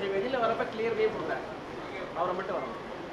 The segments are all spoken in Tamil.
அப்படி வெளியில வரப்ப கிளியர் வேவ் கொடுக்குறாரு அவரை மட்டும் வரணும்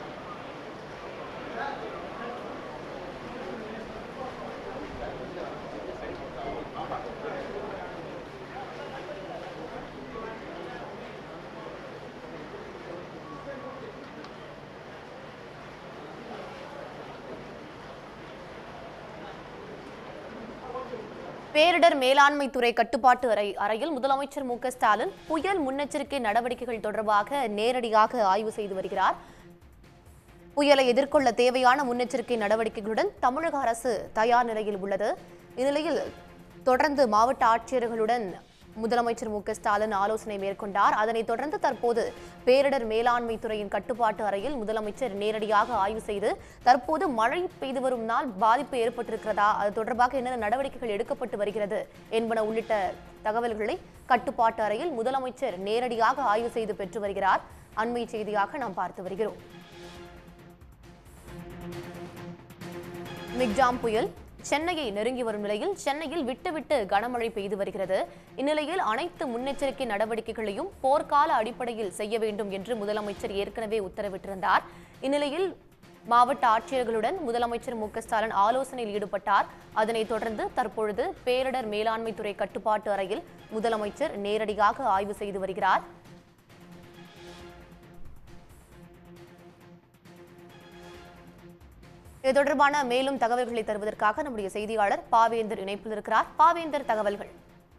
பேரிடர் மேலாண்மை துறை கட்டுப்பாட்டு அறை அறையில் முதலமைச்சர் மு க ஸ்டாலின் புயல் முன்னெச்சரிக்கை நடவடிக்கைகள் தொடர்பாக நேரடியாக ஆய்வு செய்து வருகிறார் புயலை எதிர்கொள்ள தேவையான முன்னெச்சரிக்கை நடவடிக்கைகளுடன் தமிழக அரசு தயார் நிலையில் உள்ளது இந்நிலையில் தொடர்ந்து மாவட்ட ஆட்சியர்களுடன் முதலமைச்சர் மு க ஸ்டாலின் ஆலோசனை மேற்கொண்டார் அதனைத் தொடர்ந்து தற்போது பேரிடர் மேலாண்மை துறையின் கட்டுப்பாட்டு அறையில் முதலமைச்சர் நேரடியாக ஆய்வு செய்து தற்போது மழை பெய்து வரும் நாள் பாதிப்பு ஏற்பட்டிருக்கிறதா அது தொடர்பாக என்னென்ன நடவடிக்கைகள் எடுக்கப்பட்டு வருகிறது என்பன உள்ளிட்ட தகவல்களை கட்டுப்பாட்டு அறையில் முதலமைச்சர் நேரடியாக ஆய்வு செய்து பெற்று வருகிறார் அண்மை செய்தியாக நாம் பார்த்து வருகிறோம் மிக்ஜாம் புயல் சென்னையை நெருங்கி வரும் நிலையில் சென்னையில் விட்டுவிட்டு கனமழை பெய்து வருகிறது இந்நிலையில் அனைத்து முன்னெச்சரிக்கை நடவடிக்கைகளையும் போர்க்கால அடிப்படையில் செய்ய வேண்டும் என்று முதலமைச்சர் ஏற்கனவே உத்தரவிட்டிருந்தார் இந்நிலையில் மாவட்ட ஆட்சியர்களுடன் முதலமைச்சர் மு க ஸ்டாலின் ஆலோசனையில் ஈடுபட்டார் அதனைத் தொடர்ந்து தற்பொழுது பேரிடர் மேலாண்மை துறை கட்டுப்பாட்டு அறையில் முதலமைச்சர் நேரடியாக ஆய்வு செய்து வருகிறார் இது தொடர்பான மேலும் தகவல்களை தருவதற்காக நம்முடைய செய்தியாளர் பாவேந்தர் இணைப்பில் இருக்கிறார் பாவேந்தர் தகவல்கள்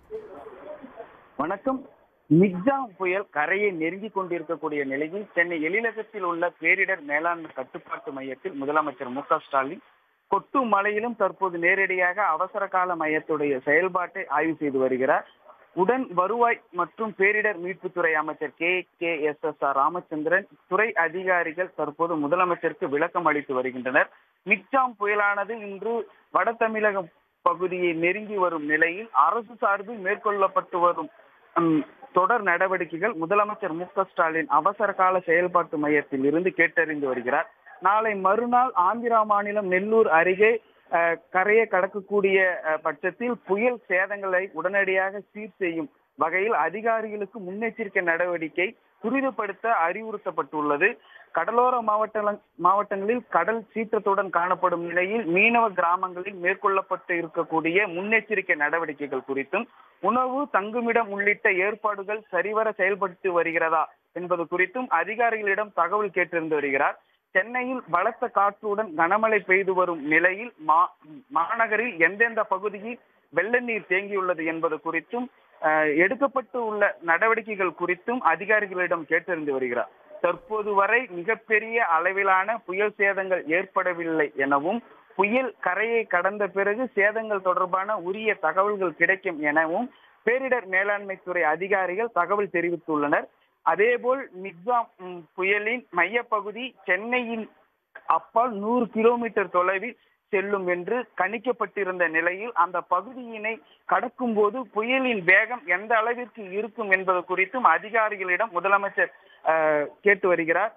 வணக்கம் மிக்ஜாம் புயல் கரையை நெருங்கி கொண்டிருக்கக்கூடிய நிலையில் சென்னை எழிலகத்தில் உள்ள பேரிடர் மேலாண்மை கட்டுப்பாட்டு மையத்தில் முதலமைச்சர் மு க ஸ்டாலின் கொட்டு மலையிலும் தற்போது நேரடியாக அவசர கால மையத்துடைய செயல்பாட்டை ஆய்வு செய்து வருகிறார் உடன் வருவாய் மற்றும் பேரிடர் மீட்புத்துறை அமைச்சர் K K S S R Ramachandran துறை அதிகாரிகள் தற்போது முதலமைச்சருக்கு விளக்கம் அளித்து வருகின்றனர் மிக்ஜாம் புயலானது இன்று வட தமிழக பகுதியை நெருங்கி வரும் நிலையில் அரசு சார்பில் மேற்கொள்ளப்பட்டு வரும் ம், தொடர் நடவடிக்கைகள் முதலமைச்சர் மு க ஸ்டாலின் அவசர கால செயல்பாட்டு மையத்தில் இருந்து கேட்டறிந்து வருகிறார் நாளை மறுநாள் ஆந்திரா மாநிலம் நெல்லூர் அருகே அஹ், கரையை கடக்கக்கூடிய அஹ், பட்சத்தில் புயல் சேதங்களை உடனடியாக சீர் செய்யும் வகையில் அதிகாரிகளுக்கு முன்னெச்சரிக்கை நடவடிக்கை துரிதப்படுத்த அறிவுறுத்தப்பட்டுள்ளது கடலோர மாவட்ட மாவட்டங்களில் கடல் சீற்றத்துடன் காணப்படும் நிலையில் மீனவ கிராமங்களில் மேற்கொள்ளப்பட்டு இருக்கக்கூடிய முன்னெச்சரிக்கை நடவடிக்கைகள் குறித்தும் உணவு தங்குமிடம் உள்ளிட்ட ஏற்பாடுகள் சரிவர செயல்படுத்தி வருகிறதா என்பது குறித்தும் அதிகாரிகளிடம் தகவல் கேட்டிருந்து வருகிறார் சென்னையில் பலத்த காற்றுடன் கனமழை பெய்து வரும் நிலையில் மா- மாநகரில் எந்தெந்த பகுதியில் வெள்ள நீர் தேங்கியுள்ளது என்பது குறித்தும் அஹ், எடுக்கப்பட்டு உள்ள நடவடிக்கைகள் குறித்தும் அதிகாரிகளிடம் கேட்டறிந்து வருகிறார் தற்போது வரை மிகப்பெரிய அளவிலான புயல் சேதங்கள் ஏற்படவில்லை எனவும் புயல் கரையை கடந்த பிறகு சேதங்கள் தொடர்பான உரிய தகவல்கள் கிடைக்கும் எனவும் பேரிடர் மேலாண்மை துறை அதிகாரிகள் தகவல் தெரிவித்துள்ளனர் அதேபோல் மிக்ஸாம் ம், புயலின் மையப்பகுதி சென்னையின் அப்பால் நூறு கிலோமீட்டர் தொலைவில் செல்லும் என்று கணிக்கப்பட்டிருந்த நிலையில் அந்த பகுதியினை கடக்கும் போது புயலின் வேகம் எந்த அளவிற்கு இருக்கும் என்பது குறித்தும் அதிகாரிகளிடம் முதலமைச்சர் அஹ், கேட்டு வருகிறார்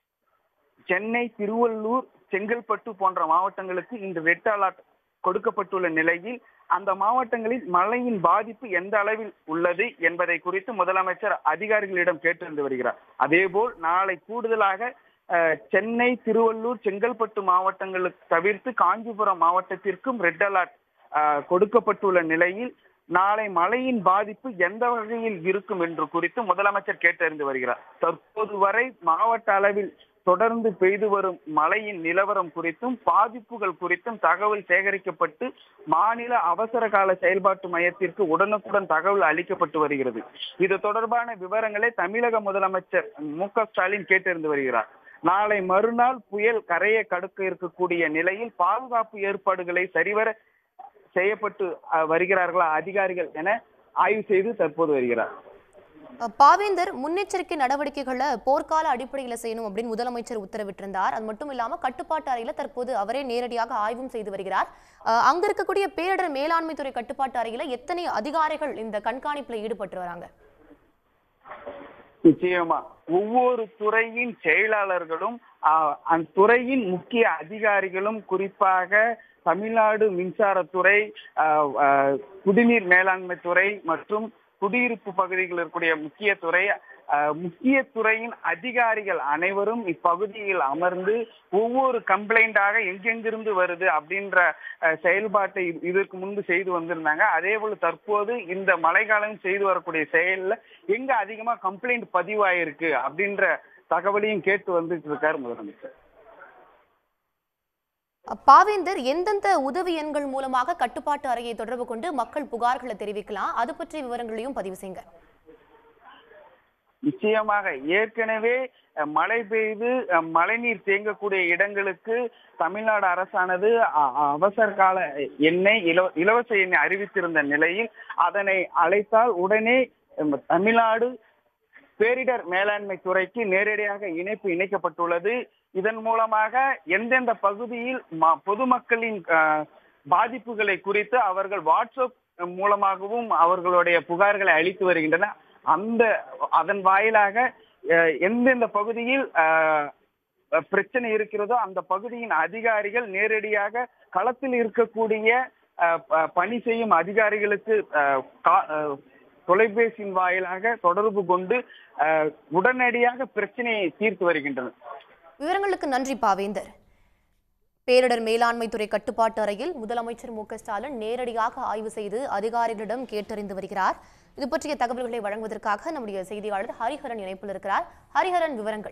சென்னை திருவள்ளூர் செங்கல்பட்டு போன்ற மாவட்டங்களுக்கு இன்று ரெட் அலர்ட் கொடுக்கப்பட்டுள்ள நிலையில் அந்த மாவட்டங்களில் மழையின் பாதிப்பு எந்த அளவில் உள்ளது என்பதை குறித்து முதலமைச்சர் அதிகாரிகளிடம் கேட்டிருந்து வருகிறார் அதேபோல் நாளை கூடுதலாக அஹ், சென்னை திருவள்ளூர் செங்கல்பட்டு மாவட்டங்களுக்கு தவிர்த்து காஞ்சிபுரம் மாவட்டத்திற்கும் ரெட் அலர்ட் அஹ், கொடுக்கப்பட்டுள்ள நிலையில் நாளை மழையின் பாதிப்பு எந்த வகையில் இருக்கும் என்று குறித்து முதலமைச்சர் கேட்டறிந்து வருகிறார் தற்போது வரை மாவட்ட அளவில் தொடர்ந்து பெய்து வரும் மழையின் நிலவரம் குறித்தும் பாதிப்புகள் குறித்தும் தகவல் சேகரிக்கப்பட்டு மாநில அவசர கால செயல்பாட்டு மையத்திற்கு உடனுக்குடன் தகவல் அளிக்கப்பட்டு வருகிறது இது தொடர்பான விவரங்களை தமிழக முதலமைச்சர் மு க ஸ்டாலின் கேட்டறிந்து வருகிறார் நாளை மறுநாள் புயல் கரையை கடக்க இருக்கக்கூடிய நிலையில் பாதுகாப்பு ஏற்பாடுகளை சரிவர செய்யப்பட்டு அஹ், வருகிறார்களா அதிகாரிகள் என ஆய்வு செய்து தற்போது வருகிறார் அஹ், பாவேந்தர் முன்னெச்சரிக்கை நடவடிக்கைகளை போர்க்கால அடிப்படையில் செய்யணும் அப்படின்னு முதலமைச்சர் உத்தரவிட்டிருந்தார் அது மட்டும் இல்லாம கட்டுப்பாட்டு அறையில தற்போது அவரே நேரடியாக ஆய்வும் செய்து வருகிறார் அஹ், அங்க இருக்கக்கூடிய பேரிடர் மேலாண்மை துறை கட்டுப்பாட்டு அறையில எத்தனை அதிகாரிகள் இந்த கண்காணிப்புல ஈடுபட்டு வராங்க நிச்சயமா ஒவ்வொரு துறையின் செயலாளர்களும் ஆஹ், அந்த துறையின் முக்கிய அதிகாரிகளும் குறிப்பாக தமிழ்நாடு மின்சாரத்துறை ஆஹ், ஆஹ், குடிநீர் மேலாண்மை துறை மற்றும் குடியிருப்பு பகுதிகளில் இருக்கக்கூடிய முக்கிய துறை அஹ், முக்கிய துறையின் அதிகாரிகள் அனைவரும் இப்பகுதியில் அமர்ந்து ஒவ்வொரு கம்ப்ளைண்டாக எங்கெங்கிருந்து வருது அப்படின்ற அஹ், செயல்பாட்டை இது- இதற்கு முன்பு செய்து வந்திருந்தாங்க அதே போல தற்போது இந்த மழைக்காலம் செய்து வரக்கூடிய செயல்ல எங்க அதிகமா கம்ப்ளைண்ட் பதிவாயிருக்கு அப்படின்ற தகவலையும் கேட்டு வந்துட்டு இருக்காரு முதலமைச்சர் பாவேந்தர் எந்தெந்த உதவி எண்கள் மூலமாக கட்டுப்பாட்டு அறையை தொடர்பு கொண்டு மக்கள் புகார்களை தெரிவிக்கலாம் அது பற்றிய விவரங்களையும் பதிவு செய்யுங்க நிச்சயமாக ஏற்கனவே அஹ், மழை பெய்து அஹ், மழைநீர் தேங்கக்கூடிய இடங்களுக்கு தமிழ்நாடு அரசானது அ- அ- அவசர கால எண்ணெய் இலவ இலவச எண்ணெய் அறிவித்திருந்த நிலையில் அதனை அழைத்தால் உடனே அஹ், தமிழ்நாடு பேரிடர் மேலாண்மை துறைக்கு நேரடியாக இணைப்பு இணைக்கப்பட்டுள்ளது இதன் மூலமாக எந்தெந்த பகுதியில் ம- பொதுமக்களின் அஹ், பாதிப்புகளை குறித்து அவர்கள் வாட்ஸ்அப் மூலமாகவும் அவர்களுடைய புகார்களை அளித்து வருகின்றன அந்த அதன் வாயிலாக அஹ், எந்தெந்த பகுதியில் அஹ், பிரச்சனை இருக்கிறதோ அந்த பகுதியின் அதிகாரிகள் நேரடியாக களத்தில் இருக்கக்கூடிய அஹ், ப- பணி செய்யும் அதிகாரிகளுக்கு அஹ், கா- அஹ், தொலைபேசியின் வாயிலாக தொடர்பு கொண்டு அஹ், உடனடியாக பிரச்சனையை தீர்த்து வருகின்றனர் விவரங்களுக்கு நன்றி பாவேந்தர் பேரிடர் மேலாண்மை துறை கட்டுப்பாட்டு அறையில் முதலமைச்சர் மு க ஸ்டாலின் நேரடியாக ஆய்வு செய்து அதிகாரிகளிடம் கேட்டறிந்து வருகிறார் இது பற்றிய தகவல்களை வழங்குவதற்காக நம்முடைய செய்தியாளர் ஹரிஹரன் இணைப்பில் இருக்கிறார் ஹரிஹரன் விவரங்கள்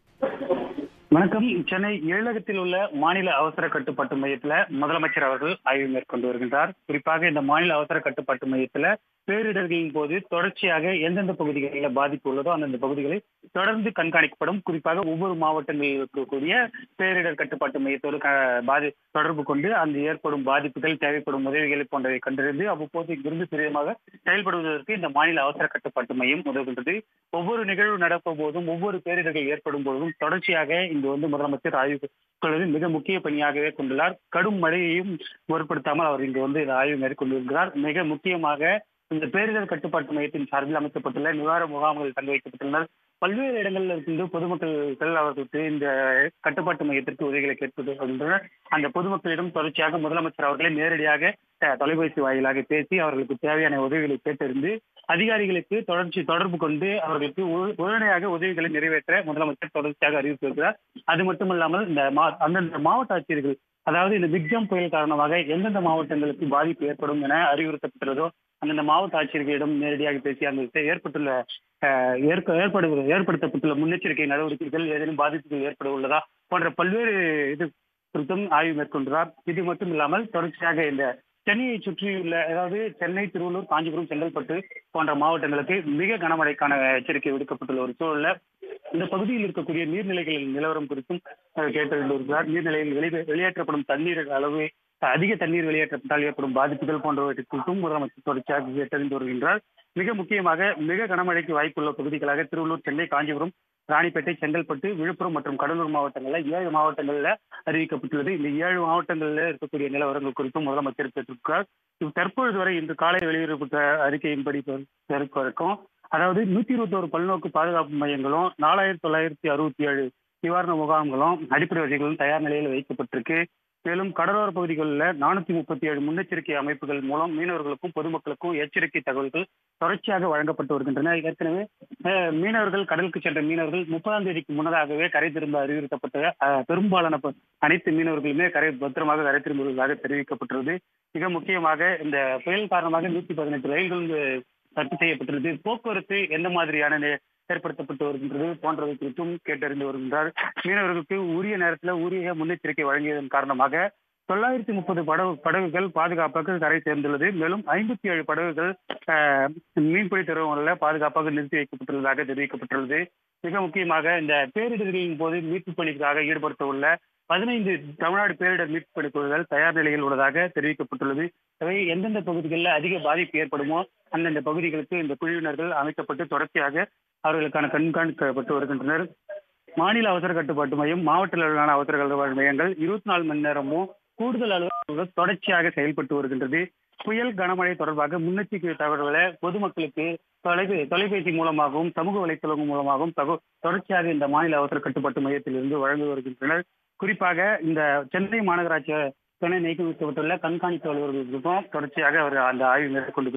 வணக்கம் சென்னை ஏழகத்தில் உள்ள மாநில அவசர கட்டுப்பாட்டு மையத்துல முதலமைச்சர் அவர்கள் ஆய்வு மேற்கொண்டு வருகின்றார் குறிப்பாக இந்த மாநில அவசர கட்டுப்பாட்டு மையத்துல பேரிடர்களின் போது தொடர்ச்சியாக எந்தெந்த பகுதிகளில் பாதிப்பு உள்ளதோ அந்தந்த பகுதிகளை தொடர்ந்து கண்காணிக்கப்படும் குறிப்பாக ஒவ்வொரு மாவட்டங்களில் இருக்கக்கூடிய பேரிடர் கட்டுப்பாட்டு மையத்தோடு க- பாதி தொடர்பு கொண்டு அந்த ஏற்படும் பாதிப்புகள் தேவைப்படும் உதவிகளை போன்றவை கண்டறிந்து அவ்வப்போது இங்கிருந்து துரிதமாக செயல்படுவதற்கு இந்த மாநில அவசர கட்டுப்பாட்டு மையம் உதவுகின்றது ஒவ்வொரு நிகழ்வு நடக்கும் போதும் ஒவ்வொரு பேரிடர்கள் ஏற்படும் போதும் தொடர்ச்சியாக இங்கு வந்து முதலமைச்சர் ஆய்வு கொள்வது மிக முக்கிய பணியாகவே கொண்டுள்ளார் கடும் மழையையும் பொருட்படுத்தாமல் அவர் இங்கு வந்து இந்த ஆய்வு மேற்கொண்டிருக்கிறார் மிக முக்கியமாக இந்த பேரிடர் கட்டுப்பாட்டு மையத்தின் சார்பில் அமைக்கப்பட்டுள்ள நிவாரண முகாம்கள் தங்க வைக்கப்பட்டுள்ளனர் பல்வேறு இடங்களில் இருந்து பொதுமக்கள் அவர்களுக்கு இந்த கட்டுப்பாட்டு மையத்திற்கு உதவிகளை கேட்பது வருகின்றனர் அந்த பொதுமக்களிடம் தொடர்ச்சியாக முதலமைச்சர் அவர்களை நேரடியாக அஹ், தொலைபேசி வாயிலாக பேசி அவர்களுக்கு தேவையான உதவிகளை கேட்டறிந்து அதிகாரிகளுக்கு தொடர்ச்சி தொடர்பு கொண்டு அவர்களுக்கு உ- உடனடியாக உதவிகளை நிறைவேற்ற முதலமைச்சர் தொடர்ச்சியாக அறிவித்திருக்கிறார் அது மட்டுமல்லாமல் இந்த மா- அந்தந்த மாவட்ட ஆட்சியர்கள் அதாவது இந்த பிக்ஜாம் புயல் காரணமாக எந்தெந்த மாவட்டங்களுக்கு பாதிப்பு ஏற்படும் என அறிவுறுத்தப்பட்டுள்ளதோ அந்தந்த மாவட்ட ஆட்சியர்களிடம் நேரடியாக பேசி அந்த ஏற்பட்டுள்ள அஹ், ஏற்க ஏற்படு ஏற்படுத்தப்பட்டுள்ள முன்னெச்சரிக்கை நடவடிக்கைகள் ஏதேனும் பாதிப்புகள் ஏற்பட உள்ளதா போன்ற பல்வேறு இது குறித்தும் ஆய்வு மேற்கொண்டார் இது மட்டும் இல்லாமல் தொடர்ச்சியாக இந்த சென்னையை சுற்றியுள்ள அதாவது சென்னை திருவள்ளூர் காஞ்சிபுரம் செங்கல்பட்டு போன்ற மாவட்டங்களுக்கு மிக கனமழைக்கான எச்சரிக்கை விடுக்கப்பட்டுள்ள ஒரு சூழல்ல இந்த பகுதியில் இருக்கக்கூடிய நீர்நிலைகளின் நிலவரம் குறித்தும் அஹ், கேட்டறிந்து வருகிறார் நீர்நிலையில் வெளியே வெளியேற்றப்படும் தண்ணீர் அளவு அதிக தண்ணீர் வெளியேற்றப்பட்டால் ஏற்படும் பாதிப்புகள் போன்றவற்றை குறித்தும் முதலமைச்சர் தொடர்ச்சியாக கேட்டறிந்து வருகின்றார் மிக முக்கியமாக மிக கனமழைக்கு வாய்ப்புள்ள பகுதிகளாக திருவள்ளூர் சென்னை காஞ்சிபுரம் ராணிப்பேட்டை செங்கல்பட்டு விழுப்புரம் மற்றும் கடலூர் மாவட்டங்கள்ல ஏழு மாவட்டங்கள்ல அறிவிக்கப்பட்டுள்ளது இந்த ஏழு மாவட்டங்கள்ல இருக்கக்கூடிய நிலவரங்கள் குறித்தும் முதலமைச்சர் பெற்றிருக்கிறார் இது தற்பொழுது வரை இன்று காலை வெளியிடப்பட்ட அறிக்கையின்படி பெருக்க வரைக்கும் அதாவது நூத்தி இருபத்தோரு பல்நோக்கு பாதுகாப்பு மையங்களும் நாலாயிரத்தி தொள்ளாயிரத்தி அறுபத்தி ஏழு நிவாரண முகாம்களும் அடிப்படை வசதிகளும் தயார் நிலையில் வைக்கப்பட்டிருக்கு மேலும் கடலோர பகுதிகளில் நானூத்தி முப்பத்தி ஏழு முன்னெச்சரிக்கை அமைப்புகள் மூலம் மீனவர்களுக்கும் பொதுமக்களுக்கும் எச்சரிக்கை தகவல்கள் தொடர்ச்சியாக வழங்கப்பட்டு வருகின்றன ஏற்கனவே அஹ், மீனவர்கள் கடலுக்கு சென்ற மீனவர்கள் முப்பதாம் தேதிக்கு முன்னதாகவே கரை திரும்ப அறிவுறுத்தப்பட்ட அஹ், பெரும்பாலான ப- அனைத்து மீனவர்களுமே கரை பத்திரமாக கரை திரும்புவதாக தெரிவிக்கப்பட்டுள்ளது மிக முக்கியமாக இந்த புயல் காரணமாக நூத்தி பதினெட்டு ரயில்கள் அஹ், ரத்து செய்யப்பட்டுள்ளது போக்குவரத்து எந்த மாதிரியான நே- ஏற்படுத்தப்பட்டு வருகின்றது போன்றவை குறித்தும் கேட்டறிந்து வருகின்றார் மீனவர்களுக்கு உரிய நேரத்தில் உரிய முன்னெச்சரிக்கை வழங்கியதன் காரணமாக தொள்ளாயிரத்தி முப்பது படகு படகுகள் பாதுகாப்பாக கரை சேர்ந்துள்ளது மேலும் ஐம்பத்தி ஏழு படகுகள் அஹ், மீன்பிடி துறைமுகங்களில் பாதுகாப்பாக நிறுத்தி வைக்கப்பட்டுள்ளதாக தெரிவிக்கப்பட்டுள்ளது மிக முக்கியமாக இந்த பேரிடர்களின் போது மீட்பு பணிக்காக ஈடுபடுத்த உள்ள பதினைந்து தமிழ்நாடு பேரிடர் மீட்பு பணி குழுக்கள் தயார் நிலையில் உள்ளதாக தெரிவிக்கப்பட்டுள்ளது அவை எந்தெந்த பகுதிகளில் அதிக பாதிப்பு ஏற்படுமோ அந்தந்த பகுதிகளுக்கு இந்த குழுவினர்கள் அமைக்கப்பட்டு தொடர்ச்சியாக அவர்களுக்கான கண்காணிக்கப்பட்டு வருகின்றனர் மாநில அவசர கட்டுப்பாட்டு மையம் மாவட்ட அளவிலான அவசர கட்டுப்பாட்டு மையங்கள் இருபத்தி நாலு மணி நேரமும் கூடுதல் அலுவலர்கள் தொடர்ச்சியாக செயல்பட்டு வருகின்றது புயல் கனமழை தொடர்பாக முன்னெச்சரிக்கை தகவல்களை பொதுமக்களுக்கு தொலைபே தொலைபேசி மூலமாகவும் சமூக வலைத்தளம் மூலமாகவும் தகவல் தொடர்ச்சியாக இந்த மாநில அவசர கட்டுப்பாட்டு மையத்திலிருந்து வழங்கி வருகின்றனர் குறிப்பாக இந்த சென்னை மாநகராட்சி சென்னை நியமிக்கப்பட்டுள்ள கண்காணிப்பு அலுவலர்களுக்கும் தொடர்ச்சியாக அவர் அந்த ஆய்வு மேற்கொண்டிருக்கிறார்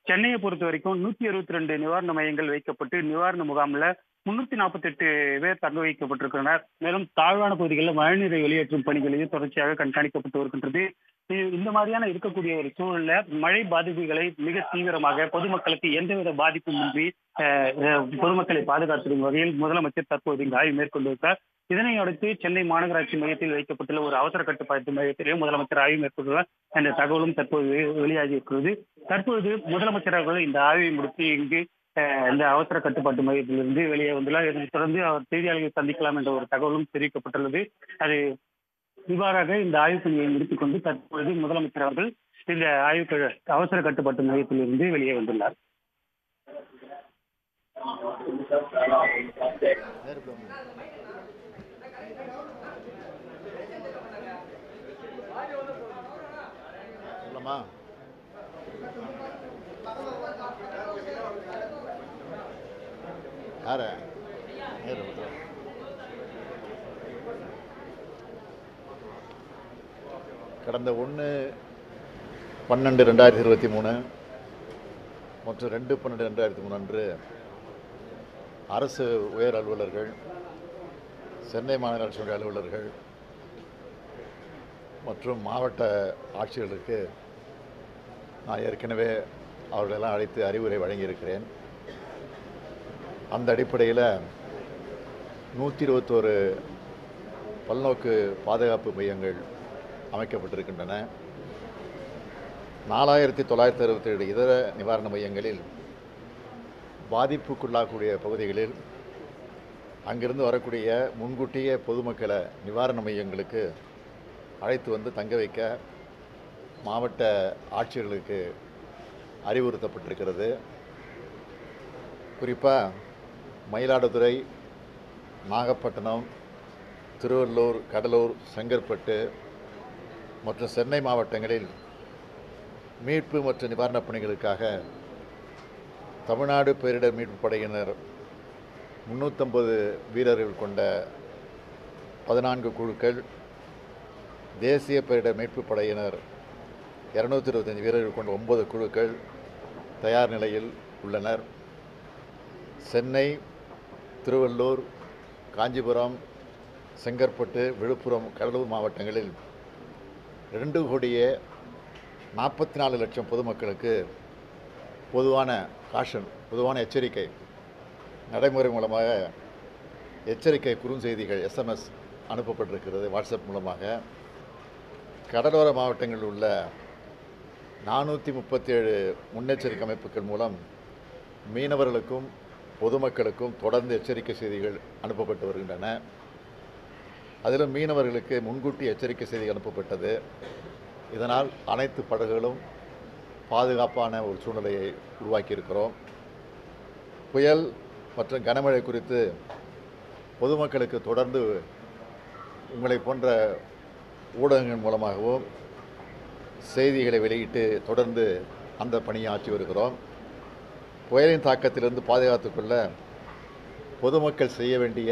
சென்னையை பொறுத்த வரைக்கும் நூத்தி அறுபத்தி ரெண்டு நிவாரண மையங்கள் வைக்கப்பட்டு நிவாரண முகாம்ல முன்னூத்தி நாற்பத்தி எட்டு பேர் தங்க வைக்கப்பட்டிருக்கின்றனர் மேலும் தாழ்வான பகுதிகளில் மழைநீரை வெளியேற்றும் பணிகளையும் தொடர்ச்சியாக கண்காணிக்கப்பட்டு வருகின்றது இது- இந்த மாதிரியான இருக்கக்கூடிய ஒரு சூழல்ல மழை பாதிப்புகளை மிக தீவிரமாக பொதுமக்களுக்கு எந்தவித பாதிப்புமின்றி அஹ், அஹ், பொதுமக்களை பாதுகாத்திடும் வகையில் முதலமைச்சர் தற்போது இங்கு ஆய்வு மேற்கொண்டிருக்கிறார் இதனை அடுத்து சென்னை மாநகராட்சி மையத்தில் வைக்கப்பட்டுள்ள ஒரு அவசர கட்டுப்பாட்டு மையத்திலேயும் முதலமைச்சர் ஆய்வு மேற்கொண்டுள்ளார் என்ற தகவலும் தற்போது வெ- வெளியாகி இருக்கிறது தற்பொழுது முதலமைச்சர் அவர்கள் இந்த ஆய்வை முடித்து இங்கு அஹ், இந்த அவசர கட்டுப்பாட்டு மையத்திலிருந்து வெளியே வந்துள்ளார் இதனைத் தொடர்ந்து அவர் செய்தியாளர்களை சந்திக்கலாம் என்ற ஒரு தகவலும் தெரிவிக்கப்பட்டுள்ளது அது இவ்வாறாக இந்த ஆய்வு பணியை முடித்துக் கொண்டு தற்பொழுது முதலமைச்சர் அவர்கள் இந்த ஆய்வு க- அவசர கட்டுப்பாட்டு மையத்திலிருந்து வெளியே வந்துள்ளார் சொல்லமா யார நேரு வந்துரு. கடந்த ஒன்று பன்னெண்டு ரெண்டாயிரத்தி இருபத்தி மூணு மற்றும் ரெண்டு பன்னெண்டு ரெண்டாயிரத்தி மூணு அன்று அரசு உயர் அலுவலர்கள் சென்னை மாநகராட்சியுடைய அலுவலர்கள் மற்றும் மாவட்ட ஆட்சியர்களுக்கு நான் ஏற்கனவே அவர்களெல்லாம் அழைத்து அறிவுரை வழங்கியிருக்கிறேன் அந்த அடிப்படையில் நூற்றி இருபத்தோரு பல்நோக்கு பாதுகாப்பு மையங்கள் அமைக்கப்பட்டிருக்கின்றன நாலாயிரத்தி தொள்ளாயிரத்தி அறுபத்தேழு இதர நிவாரண மையங்களில் பாதிப்புக்குள்ளாகக்கூடிய பகுதிகளில் அங்கிருந்து வரக்கூடிய முன்கூட்டியே பொதுமக்களை நிவாரண மையங்களுக்கு அழைத்து வந்து தங்க வைக்க மாவட்ட ஆட்சியர்களுக்கு அறிவுறுத்தப்பட்டிருக்கிறது குறிப்பாக மயிலாடுதுறை நாகப்பட்டினம் திருவள்ளூர் கடலூர் செங்கற்பட்டு மற்றும் சென்னை மாவட்டங்களில் மீட்பு மற்றும் நிவாரணப் பணிகளுக்காக தமிழ்நாடு பேரிடர் மீட்பு படையினர் முன்னூற்றம்பது வீரர்கள் கொண்ட பதினான்கு குழுக்கள் தேசிய பேரிடர் மீட்பு படையினர் இரநூத்தி இருபத்தஞ்சி வீரர்கள் கொண்ட ஒன்பது குழுக்கள் தயார் நிலையில் உள்ளனர் சென்னை திருவள்ளூர் காஞ்சிபுரம் செங்கற்பட்டு விழுப்புரம் கடலூர் மாவட்டங்களில் ரெண்டு கோடியே நாற்பத்தி நாலு லட்சம் பொதுமக்களுக்கு பொதுவான காஷன் பொதுவான எச்சரிக்கை நடைமுறை மூலமாக எச்சரிக்கை குறுஞ்செய்திகள் எஸ்எம்எஸ் அனுப்பப்பட்டிருக்கிறது வாட்ஸ்அப் மூலமாக கடலோர மாவட்டங்களில் உள்ள நானூற்றி முப்பத்தேழு முன்னெச்சரிக்கை அமைப்புகள் மூலம் மீனவர்களுக்கும் பொதுமக்களுக்கும் தொடர்ந்து எச்சரிக்கை செய்திகள் அனுப்பப்பட்டு வருகின்றன அதிலும் மீனவர்களுக்கு முன்கூட்டி எச்சரிக்கை செய்தி அனுப்பப்பட்டது இதனால் அனைத்து படகுகளும் பாதுகாப்பான ஒரு சூழ்நிலையை உருவாக்கியிருக்கிறோம் புயல் மற்றும் கனமழை குறித்து பொதுமக்களுக்கு தொடர்ந்து உங்களை போன்ற ஊடகங்கள் மூலமாகவும் செய்திகளை வெளியிட்டு தொடர்ந்து அந்த பணியை ஆற்றி வருகிறோம் புயலின் தாக்கத்திலிருந்து பாதுகாத்துக்கொள்ள பொதுமக்கள் செய்ய வேண்டிய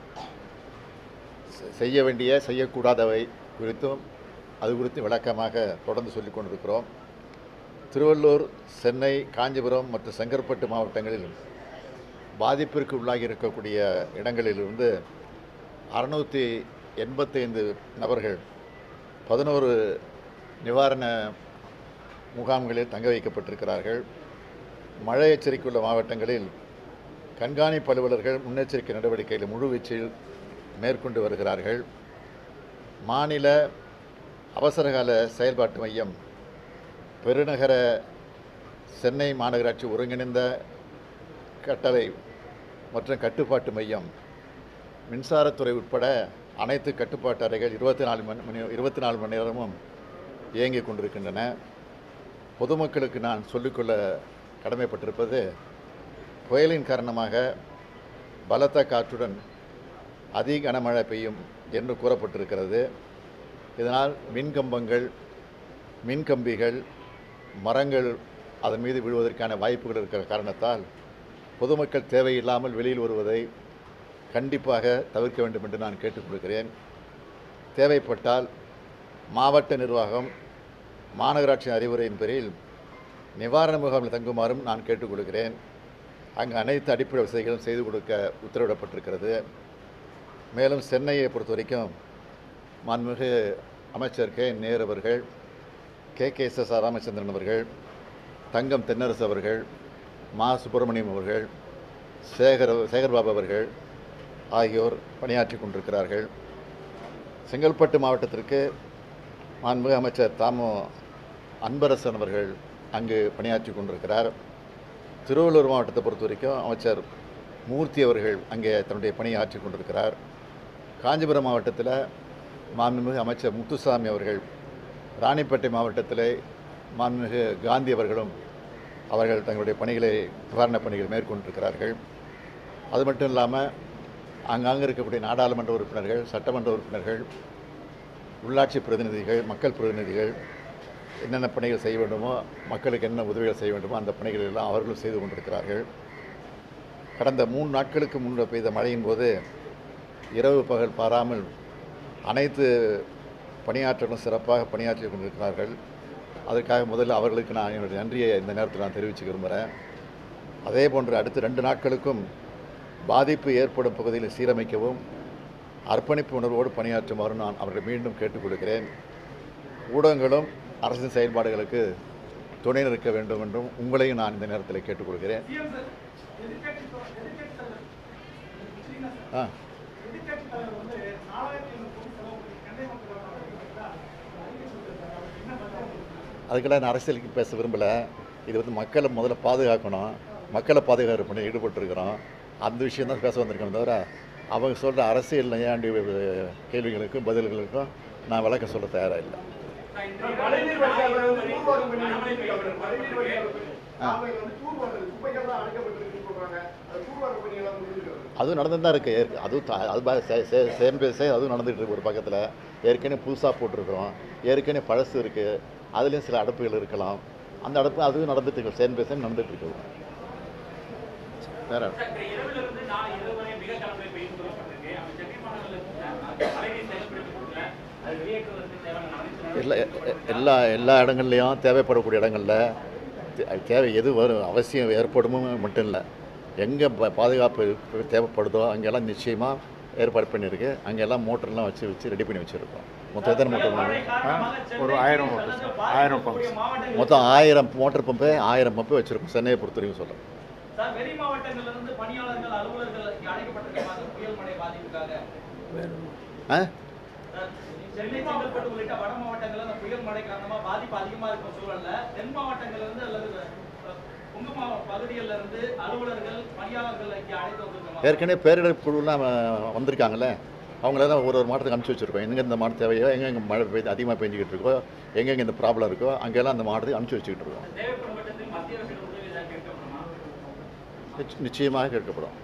செ- செய்ய வேண்டிய செய்யக்கூடாதவை குறித்தும் அது குறித்து விளக்கமாக தொடர்ந்து சொல்லிக் கொண்டிருக்கிறோம் திருவள்ளூர் சென்னை காஞ்சிபுரம் மற்றும் செங்கற்பட்டு மாவட்டங்களில் பாதிப்பிற்கு உள்ளாகி இருக்கக்கூடிய இடங்களிலிருந்து அறுநூற்றி எண்பத்தைந்து நபர்கள் பதினோரு நிவாரண முகாம்களில் தங்க வைக்கப்பட்டிருக்கிறார்கள் மழை எச்சரிக்கை உள்ள மாவட்டங்களில் கண்காணிப்பு அலுவலர்கள் முன்னெச்சரிக்கை நடவடிக்கைகளை முழுவீச்சில் மேற்கொண்டு வருகிறார்கள் மாநில அவசரகால செயல்பாட்டு மையம் பெருநகர சென்னை மாநகராட்சி ஒருங்கிணைந்த கட்டளை மற்றும் கட்டுப்பாட்டு மையம் மின்சாரத்துறை உட்பட அனைத்து கட்டுப்பாட்டு அறைகள் இருபத்தி நாலு மணி மணி இருபத்தி நாலு மணி நேரமும் இயங்கிக் கொண்டிருக்கின்றன பொதுமக்களுக்கு நான் சொல்லிக்கொள்ள கடமைப்பட்டிருப்பது புயலின் காரணமாக பலத்த காற்றுடன் அதி கனமழை பெய்யும் என்று கூறப்பட்டிருக்கிறது இதனால் மின்கம்பங்கள் மின்கம்பிகள் மரங்கள் அதன் மீது விழுவதற்கான வாய்ப்புகள் இருக்கிற காரணத்தால் பொதுமக்கள் தேவையில்லாமல் வெளியில் வருவதை கண்டிப்பாக தவிர்க்க வேண்டும் என்று நான் கேட்டுக்கொள்கிறேன் தேவைப்பட்டால் மாவட்ட நிர்வாகம் மாநகராட்சி அறிவுரையின் பேரில் நிவாரண முகாமில் தங்குமாறும் நான் கேட்டுக்கொள்கிறேன் அங்கு அனைத்து அடிப்படை வசதிகளும் செய்து கொடுக்க உத்தரவிடப்பட்டிருக்கிறது மேலும் சென்னையை பொறுத்த வரைக்கும் மாண்புமிகு அமைச்சர் கே நேரு அவர்கள் K K S S R Ramachandran அவர்கள் தங்கம் தென்னரசு அவர்கள் மா சுப்பிரமணியம் அவர்கள் சேகர் சேகர்பாபு அவர்கள் ஆகியோர் பணியாற்றி கொண்டிருக்கிறார்கள் செங்கல்பட்டு மாவட்டத்திற்கு மாண்புமிகு அமைச்சர் தாமோ அன்பரசன் அவர்கள் அங்கு பணியாற்றி கொண்டிருக்கிறார் திருவள்ளூர் மாவட்டத்தை பொறுத்த வரைக்கும் அமைச்சர் மூர்த்தி அவர்கள் அங்கே தன்னுடைய பணியை ஆற்றி கொண்டிருக்கிறார் காஞ்சிபுரம் மாவட்டத்தில் மாண்புமிகு அமைச்சர் முத்துசாமி அவர்கள் ராணிப்பேட்டை மாவட்டத்தில் மாண்புமிகு காந்தி அவர்களும் அவர்கள் தங்களுடைய பணிகளை நிவாரணப் பணிகளை மேற்கொண்டிருக்கிறார்கள் அது மட்டும் இல்லாமல் அங்கங்கே இருக்கக்கூடிய நாடாளுமன்ற உறுப்பினர்கள் சட்டமன்ற உறுப்பினர்கள் உள்ளாட்சி பிரதிநிதிகள் மக்கள் பிரதிநிதிகள் என்னென்ன பணிகள் செய்ய வேண்டுமோ மக்களுக்கு என்ன உதவிகள் செய்ய வேண்டுமோ அந்த பணிகள் எல்லாம் அவர்களும் செய்து கொண்டிருக்கிறார்கள் கடந்த மூணு நாட்களுக்கு முன்பு பெய்த மழையின் போது இரவு பகல் பாராமல் அனைத்து பணியாற்றலும் சிறப்பாக பணியாற்றி கொண்டிருக்கிறார்கள் அதற்காக முதல்ல அவர்களுக்கு நான் என்னுடைய நன்றியை இந்த நேரத்தில் நான் தெரிவிச்சுக்க விரும்புகிறேன் அதே போன்று அடுத்த ரெண்டு நாட்களுக்கும் பாதிப்பு ஏற்படும் பகுதியில் சீரமைக்கவும் அர்ப்பணிப்பு உணர்வோடு பணியாற்றுமாறு நான் அவர்களை மீண்டும் கேட்டுக்கொள்கிறேன் ஊடகங்களும் அரசின் செயல்பாடுகளுக்கு துணை நிற்க வேண்டும் என்றும் உங்களையும் நான் இந்த நேரத்தில் கேட்டுக்கொள்கிறேன் ஆ அதுக்கெல்லாம் நான் அரசியலுக்கு பேச விரும்பலை இது வந்து மக்களை முதல்ல பாதுகாக்கணும் மக்களை பாதுகாப்பு பண்ணி ஈடுபட்டிருக்கிறோம் அந்த விஷயம் தான் பேச வந்திருக்கேன் தவிர அவங்க சொல்கிற அரசியல் நையாண்டி கேள்விகளுக்கும் பதில்களுக்கும் நான் விளக்கம் சொல்ல தயாராக இல்லை மழைநீர் வடிகால் வந்து தூர்வாரும் பண்ணி மழைநீர் வடிகால் ஆ. அவங்க வந்து தூர்வாரம் குப்பைகள் தான் அடைக்கப்பட்டிருக்குன்னு சொல்றாங்க அது தூர்வார பணியெல்லாம் முடிஞ்சிருக்கு அதுவும் நடந்து தான் இருக்குது அதுவும் தா- அது பா- சே- சே- சேம் பேசே அதுவும் நடந்துகிட்டு இருக்கு ஒரு பக்கத்தில் ஏற்கனவே புதுசாக போட்டிருக்கிறோம் ஏற்கனவே பழசு இருக்குது அதுலேயும் சில அடப்புகள் இருக்கலாம் அந்த அடப்பு அதுவும் நடந்துட்டு இருக்கு சேம் பேசே நடந்துட்டு இருக்கு வேற இரவிலிருந்து நாளை இரவு வரை மிக கனமழை பெய்யும் சொல்லப்பட்டிருக்கு அந்த சென்னை மாநகரில் மழைநீர் செயல்படுத்தப்படல அது வெளியேற்றுவதற்கு தேவையான அனைத்து எல்லா எ- எல்லா எல்லா இடங்கள்லையும் தேவைப்படக்கூடிய இடங்களில் தே- தேவை எது வரும் அவசியம் ஏற்படுமோ மட்டும் இல்லை எங்கே பாதுகாப்பு தேவைப்படுதோ அங்கெல்லாம் நிச்சயமாக ஏற்பாடு பண்ணியிருக்கு அங்கெல்லாம் மோட்டர்லாம் வச்சு வச்சு ரெடி பண்ணி வச்சுருக்கோம் மொத்தம் எத்தனை மோட்டர் ஒரு ஆயிரம் மோட்டர் சார் ஆயிரம் பம்ப்ஸ் மாவட்டங்கள் மொத்தம் ஆயிரம் மோட்டர் பம்பு ஆயிரம் பம்பு வச்சுருக்கோம் சென்னையை பொறுத்த வரைக்கும் சொல்கிறேன் சார் வெளி மாவட்டங்கள்ல இருந்து பணியாளர்கள் அலுவலர்கள் இங்கே அழைக்கப்பட்டிருக்காங்க புயல் மழை பாதிப்புக்காக ஆ சார், சென்னை செங்கல்பட்டு உள்ளிட்ட வட மாவட்டங்கள்ல இந்த புயல் மழை காரணமா பாதிப்பு அதிகமா இருக்கும் சூழல்ல தென் மாவட்டங்கள்ல இருந்து அல்லது அஹ், உங்க மாவட்ட பகுதிகளில் இருந்து அலுவலர்கள் பணியாளர்கள் இங்கே அழைத்து வந்திருக்கோமா ஏற்கனவே பேரிடர் குழுலாம் அஹ், வந்திருக்காங்கல்ல அவங்களெல்லாம் ஒரு ஒரு மாவட்டத்துக்கு அனுப்பிச்சி வச்சுருக்கோம் எங்கே இந்த மாவட்டம் தேவையோ எங்கெங்கே மழை பெய்து அதிகமாக பெஞ்சிக்கிட்டு இருக்கோ எங்கெங்கே இந்த ப்ராப்ளம் இருக்கோ அங்கெல்லாம் அந்த மாவட்டத்துக்கு அனுப்பிச்சி வச்சுக்கிட்டு இருக்கோம் தேவைப்படும் பட்சத்தில் மத்திய அரசின் உதவி ஏதாவது கேட்கப்படுமா நிச்ச- நிச்சயமாக கேட்கப்படும்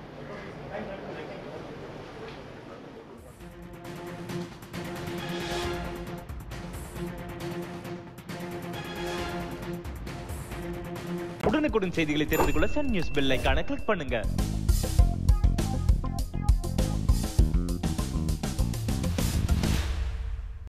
உடனுக்குடன் செய்திகளை தெரிந்து கொள்ள சன் நியூஸ் பெல் ஐகானை கிளிக் பண்ணுங்க